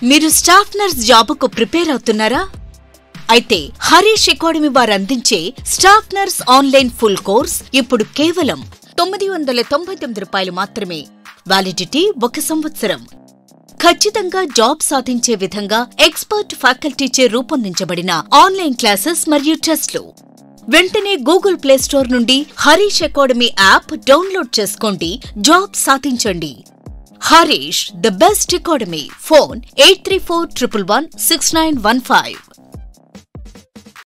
మీరు staff nurse జాబుకు prepare అవుతున్నారా అయితే హరీష్ అకాడమీ వారు అందించే staff nurse online full course ఇప్పుడు కేవలం తొమ్మిది వందల తొంభై తొమ్మిది రూపాయలు మాత్రమే వ్యాలిడిటీ ఒక సంవత్సరం ఖచ్చితంగా జాబ్ సాధించే విధంగా ఎక్స్పర్ట్ ఫ్యాకల్టీచే రూపొందించబడిన ఆన్లైన్ క్లాసెస్ మరియు టెస్ట్లు వెంటనే గూగుల్ ప్లే స్టోర్ నుండి హరీష్ అకాడమీ యాప్ డౌన్లోడ్ చేసుకోండి జాబ్ సాధించండి Harish the best academy phone eight three four triple one six nine one five